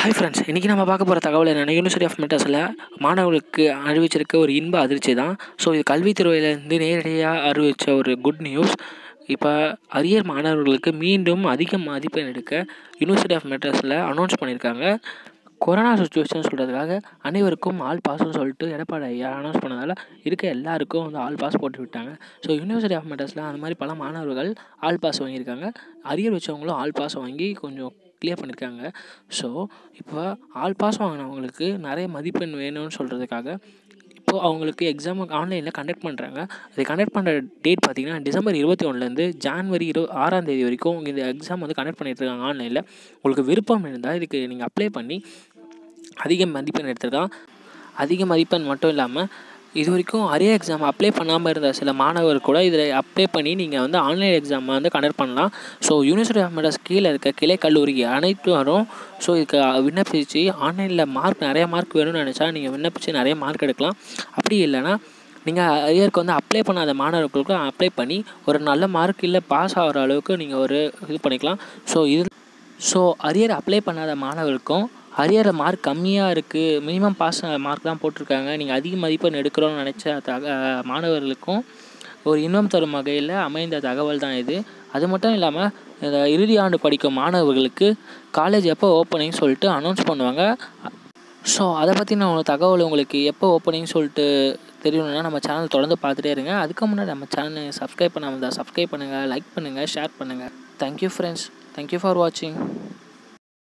hi friends இன்றைக்கி நம்ம பார்க்க போகிற தகவல் என்னென்னா யூனிவர்சிட்டி ஆஃப் மெட்ராஸில் மாணவர்களுக்கு அறிவிச்சிருக்க ஒரு இன்ப அதிர்ச்சி தான் ஸோ இது கல்வித்துறையிலேருந்து நேரடியாக அறிவித்த ஒரு குட் நியூஸ் இப்போ அரியர் மாணவர்களுக்கு மீண்டும் அதிக மதிப்பெண் எடுக்க யூனிவர்சிட்டி ஆஃப் மெட்ராஸில் அனௌன்ஸ் பண்ணியிருக்காங்க கொரோனா சுச்சுவேஷன் சொல்கிறதுக்காக அனைவருக்கும் ஆல் பாஸ்னு சொல்லிட்டு எடப்பாடி ஐயா அனௌன்ஸ் பண்ணதால் இருக்க எல்லாருக்கும் வந்து ஆல் பாஸ் போட்டு விட்டாங்க ஸோ யூனிவர்சிட்டி ஆஃப் மெட்ராஸில் அந்த மாதிரி பல மாணவர்கள் ஆல் பாஸ் வாங்கியிருக்காங்க அரியர் வச்சவங்களும் ஆல் பாஸ் வாங்கி கொஞ்சம் கிளியர் பண்ணியிருக்காங்க ஸோ இப்போ ஆல் பாஸ் வாங்கினவங்களுக்கு நிறைய மதிப்பெண் வேணும்னு சொல்கிறதுக்காக இப்போது அவங்களுக்கு எக்ஸாம் ஆன்லைனில் கண்டக்ட் பண்ணுறாங்க அது கண்டக்ட் பண்ணுற டேட் பார்த்திங்கன்னா டிசம்பர் இருபத்தி ஒன்றுலேருந்து ஜான்வரி இரு ஆறாம் தேதி வரைக்கும் இந்த எக்ஸாம் வந்து கண்டக்ட் பண்ணிட்டு இருக்காங்க ஆன்லைனில் உங்களுக்கு விருப்பம் இருந்தால் இதுக்கு நீங்கள் அப்ளை பண்ணி அதிக மதிப்பெண் எடுத்துருக்கலாம் அதிக மதிப்பெண் மட்டும் இல்லாமல் இது வரைக்கும் அரிய எக்ஸாம் அப்ளை பண்ணாமல் இருந்த சில மாணவர் கூட இதில் அப்ளை பண்ணி நீங்கள் வந்து ஆன்லைன் எக்ஸாம் வந்து கண்டக்ட் பண்ணலாம் ஸோ யூனிவர்சிட்டி ஆஃப் மெட்ராஸ் கீழே இருக்க கிளை கல்லூரி அனைத்தும் ஸோ இதுக்கு விண்ணப்பிச்சு ஆன்லைனில் மார்க் நிறைய மார்க் வேணும்னு நினச்சா நீங்கள் விண்ணப்பிச்சு நிறைய மார்க் எடுக்கலாம் அப்படி இல்லைன்னா நீங்கள் அரியருக்கு வந்து அப்ளை பண்ணாத மாணவர்களுக்கும் அப்ளை பண்ணி ஒரு நல்ல மார்க் இல்லை பாஸ் ஆகிற அளவுக்கு நீங்கள் ஒரு இது பண்ணிக்கலாம் ஸோ இது ஸோ அரியர் அப்ளை பண்ணாத மாணவர்களுக்கும் அரியரில் மார்க் கம்மியாக இருக்குது மினிமம் பாஸ் மார்க் தான் போட்டிருக்காங்க நீங்கள் அதிக மதிப்பெண் எடுக்கிறோன்னு நினச்ச தக மாணவர்களுக்கும் ஒரு இன்பம் தரும் வகையில் அமைந்த தகவல் தான் இது அது மட்டும் இல்லாமல் இந்த இறுதி ஆண்டு படிக்கும் மாணவர்களுக்கு காலேஜ் எப்போ ஓப்பனிங் சொல்லிட்டு அனௌன்ஸ் பண்ணுவாங்க ஸோ அதை பற்றின ஒரு தகவல் உங்களுக்கு எப்போ ஓப்பனிங் சொல்லிட்டு தெரியணும்னா நம்ம சேனல் தொடர்ந்து பார்த்துட்டே இருங்க அதுக்கு முன்னாடி நம்ம சேனலை சப்ஸ்கிரைப் பண்ணாமல் தான் சப்ஸ்கிரைப் பண்ணுங்கள் லைக் பண்ணுங்கள் ஷேர் பண்ணுங்கள் தேங்க்யூ ஃப்ரெண்ட்ஸ் தேங்க்யூ ஃபார் வாட்சிங்